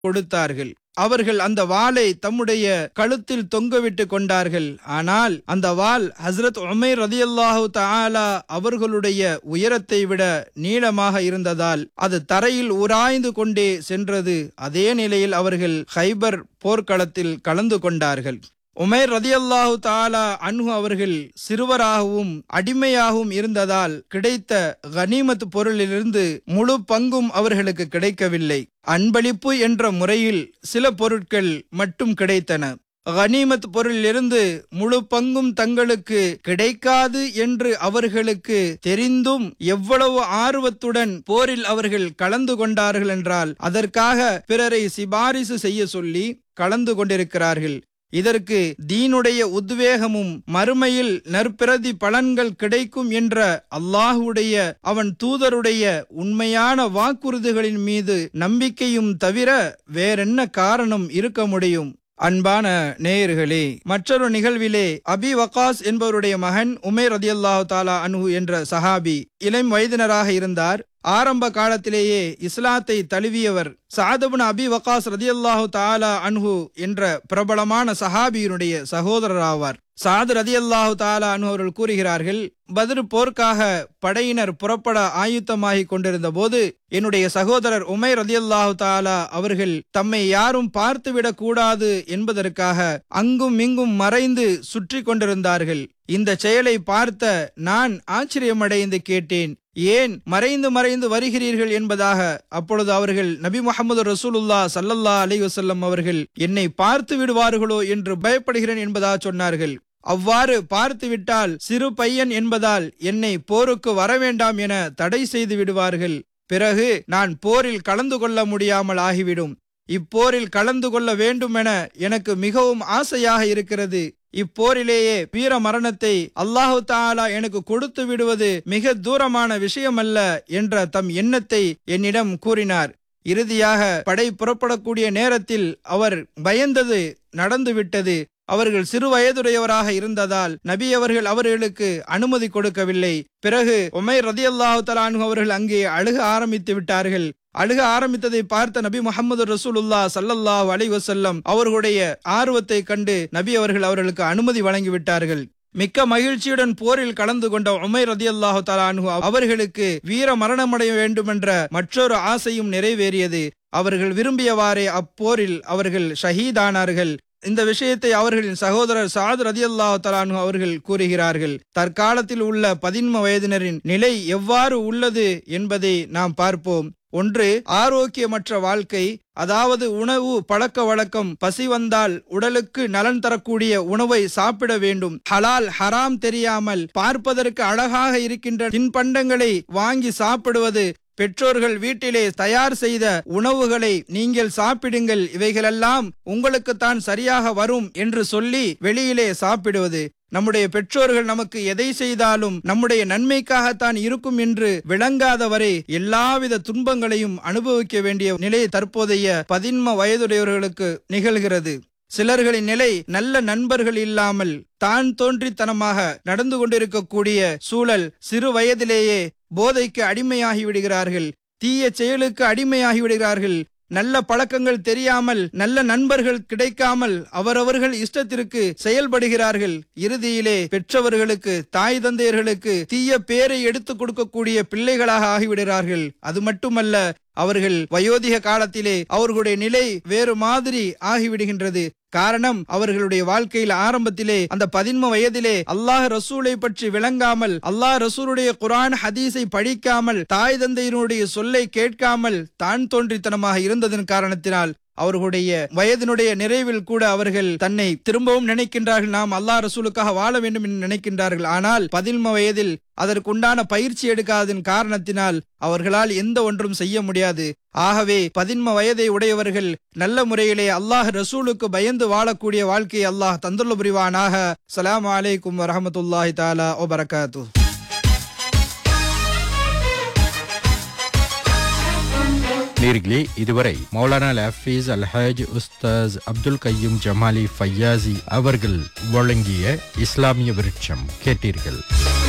கொடுத்தார்கள் அவர்கள் அந்த வாளை தம்முடைய கழுத்தில் தொங்கவிட்டு கொண்டார்கள் ஆனால் அந்த வாள் ஹசரத் உமைர் ரதியல்லாஹு தஆலா அவர்களுடைய உயரத்தை விட நீளமாக இருந்ததால் அது தரையில் உராய்ந்து கொண்டே சென்றது அதே நிலையில் அவர்கள் ஹைபர் போர்க்களத்தில் கலந்து கொண்டார்கள் உமைர் ரதியல்லாஹு தாலா அன்ஹு அவர்கள் சிறுவராகவும் அடிமையாகவும் இருந்ததால் கிடைத்த கனிமத் பொருளிலிருந்து முழு பங்கும் அவர்களுக்கு கிடைக்கவில்லை அன்பளிப்பு என்ற முறையில் சில பொருட்கள் மட்டும் கிடைத்தன கனிமத் பொருளிலிருந்து முழு பங்கும் தங்களுக்கு கிடைக்காது என்று அவர்களுக்கு தெரிந்தும் எவ்வளவு ஆர்வத்துடன் போரில் அவர்கள் கலந்து கொண்டார்கள் என்றால் அதற்காக பிறரை சிபாரிசு செய்ய சொல்லி கலந்து கொண்டிருக்கிறார்கள் இதற்கு தீனுடைய உத்வேகமும் மறுமையில் நற்பிரதி பலன்கள் கிடைக்கும் என்ற அல்லாஹுடைய அவன் தூதருடைய உண்மையான வாக்குறுதிகளின் மீது நம்பிக்கையும் தவிர வேறென்ன காரணம் இருக்க முடியும் அன்பான நேயர்களே மற்றொரு நிகழ்விலே அபி வகாஸ் என்பவருடைய மகன் உமேர் ரதியல்லாஹு தாலா அன்ஹு என்ற சஹாபி இளம் வயதினராக இருந்தார் ஆரம்ப காலத்திலேயே இஸ்லாத்தை தழுவியவர் சாதபுன் அபி வகாஸ் ரதியல்லாஹு தாலா அன்ஹு என்ற பிரபலமான சஹாபியினுடைய சகோதரர் ஆவார் சாது ரதியல்லாஹு தாலா அன்ஹு அவர்கள் கூறுகிறார்கள் பதிரு போர்க்காக படையினர் புறப்பட ஆயுத்தமாகிக் கொண்டிருந்த போது என்னுடைய சகோதரர் உமை ரதியல்லாஹு தாலா அவர்கள் தம்மை யாரும் பார்த்துவிடக் கூடாது என்பதற்காக அங்கும் இங்கும் மறைந்து சுற்றி கொண்டிருந்தார்கள் இந்த செயலை பார்த்த நான் ஆச்சரியமடைந்து கேட்டேன் ஏன் மறைந்து மறைந்து வருகிறீர்கள் என்பதாக அப்பொழுது அவர்கள் நபி முகமது ரசூலுல்லா சல்லல்லா அலி வசல்லம் அவர்கள் என்னை பார்த்து விடுவார்களோ என்று பயப்படுகிறேன் என்பதாக சொன்னார்கள் அவ்வாறு பார்த்து விட்டால் சிறு பையன் என்பதால் என்னை போருக்கு வர வேண்டாம் என தடை செய்து விடுவார்கள் பிறகு நான் போரில் கலந்து கொள்ள முடியாமல் ஆகிவிடும் இப்போரில் கலந்து கொள்ள வேண்டுமென எனக்கு மிகவும் ஆசையாக இருக்கிறது இப்போரிலேயே வீர மரணத்தை அல்லாஹு தாலா எனக்கு கொடுத்து விடுவது மிக தூரமான விஷயமல்ல என்ற தம் எண்ணத்தை என்னிடம் கூறினார் இறுதியாக படை புறப்படக்கூடிய நேரத்தில் அவர் பயந்தது நடந்துவிட்டது அவர்கள் சிறு வயதுடையவராக இருந்ததால் நபி அவர்கள் அவர்களுக்கு அனுமதி கொடுக்கவில்லை பிறகு உமை ரதி அல்லாஹு தலானு அவர்கள் அங்கே அழுக ஆரம்பித்து விட்டார்கள் அழுக ஆரம்பித்ததை பார்த்த நபி முகமது ரசூலுல்லா சல்லல்லாஹு அலை வசல்லம் அவர்களுடைய ஆர்வத்தை கண்டு நபி அவர்கள் அவர்களுக்கு அனுமதி வழங்கிவிட்டார்கள் மிக்க மகிழ்ச்சியுடன் போரில் கலந்து கொண்ட உமை ரதி அல்லாஹு தலானு அவர்களுக்கு வீர மரணமடைய வேண்டுமென்ற மற்றொரு ஆசையும் நிறைவேறியது அவர்கள் விரும்பியவாறே அப்போரில் அவர்கள் ஷஹீதானார்கள் இந்த விஷயத்தை அவர்களின் சகோதரர் சாத் ரதி அல்லாஹ் தலானு அவர்கள் கூறுகிறார்கள் தற்காலத்தில் உள்ள பதின்ம வயதினரின் நிலை எவ்வாறு உள்ளது என்பதை நாம் பார்ப்போம் ஒன்று ஆரோக்கியமற்ற வாழ்க்கை அதாவது உணவு பழக்க வழக்கம் பசி வந்தால் உடலுக்கு நலன் தரக்கூடிய உணவை சாப்பிட வேண்டும் ஹலால் ஹராம் தெரியாமல் பார்ப்பதற்கு அழகாக இருக்கின்ற தின்பண்டங்களை வாங்கி சாப்பிடுவது பெற்றோர்கள் வீட்டிலே தயார் செய்த உணவுகளை நீங்கள் சாப்பிடுங்கள் இவைகளெல்லாம் உங்களுக்குத்தான் சரியாக வரும் என்று சொல்லி வெளியிலே சாப்பிடுவது நம்முடைய பெற்றோர்கள் நமக்கு எதை செய்தாலும் நம்முடைய நன்மைக்காகத்தான் இருக்கும் என்று விளங்காதவரை எல்லாவித துன்பங்களையும் அனுபவிக்க வேண்டிய நிலை தற்போதைய பதின்ம வயதுடையவர்களுக்கு நிகழ்கிறது சிலர்களின் நிலை நல்ல நண்பர்கள் இல்லாமல் தான் தோன்றித்தனமாக நடந்து கொண்டிருக்கக்கூடிய சூழல் சிறு வயதிலேயே போதைக்கு அடிமையாகி விடுகிறார்கள் தீய செயலுக்கு அடிமையாகி விடுகிறார்கள் நல்ல பழக்கங்கள் தெரியாமல் நல்ல நண்பர்கள் கிடைக்காமல் அவரவர்கள் இஷ்டத்திற்கு செயல்படுகிறார்கள் இறுதியிலே பெற்றவர்களுக்கு தாய் தந்தையர்களுக்கு தீய பேரை எடுத்துக் கொடுக்கக்கூடிய பிள்ளைகளாக ஆகிவிடுகிறார்கள் அது மட்டுமல்ல அவர்கள் வயோதிக காலத்திலே அவர்களுடைய நிலை வேறு மாதிரி ஆகிவிடுகின்றது காரணம் அவர்களுடைய வாழ்க்கையில் ஆரம்பத்திலே அந்த பதின்ம வயதிலே அல்லாஹ் ரசூலை பற்றி விளங்காமல் அல்லாஹ் ரசூலுடைய குரான் ஹதீஸை படிக்காமல் தாய் தந்தையினுடைய சொல்லை கேட்காமல் தான் தோன்றித்தனமாக இருந்ததன் காரணத்தினால் அவர்களுடைய வயதினுடைய நிறைவில் கூட அவர்கள் தன்னை திரும்பவும் நினைக்கின்றார்கள் நாம் அல்லாஹ் ரசூலுக்காக வாழ வேண்டும் என்று நினைக்கின்றார்கள் ஆனால் பதின்ம வயதில் அதற்குண்டான பயிற்சி எடுக்காததன் காரணத்தினால் அவர்களால் எந்த ஒன்றும் செய்ய முடியாது ஆகவே பதின்ம வயதை உடையவர்கள் நல்ல முறையிலே அல்லாஹ் ரசூலுக்கு பயந்து வாழக்கூடிய வாழ்க்கையை அல்லாஹ் தந்துள்ள புரிவானாக சலாம் அலைக்கும் வரமத்துல்லாஹி தாலா ஓ பரகாத்து நேர்களே இதுவரை மௌலானா ஹஃபீஸ் அல்ஹாஜ் உஸ்தாஸ் அப்துல் கையும் ஜமாலி ஃபையாசி அவர்கள் வழங்கிய இஸ்லாமிய விருட்சம் கேட்டீர்கள்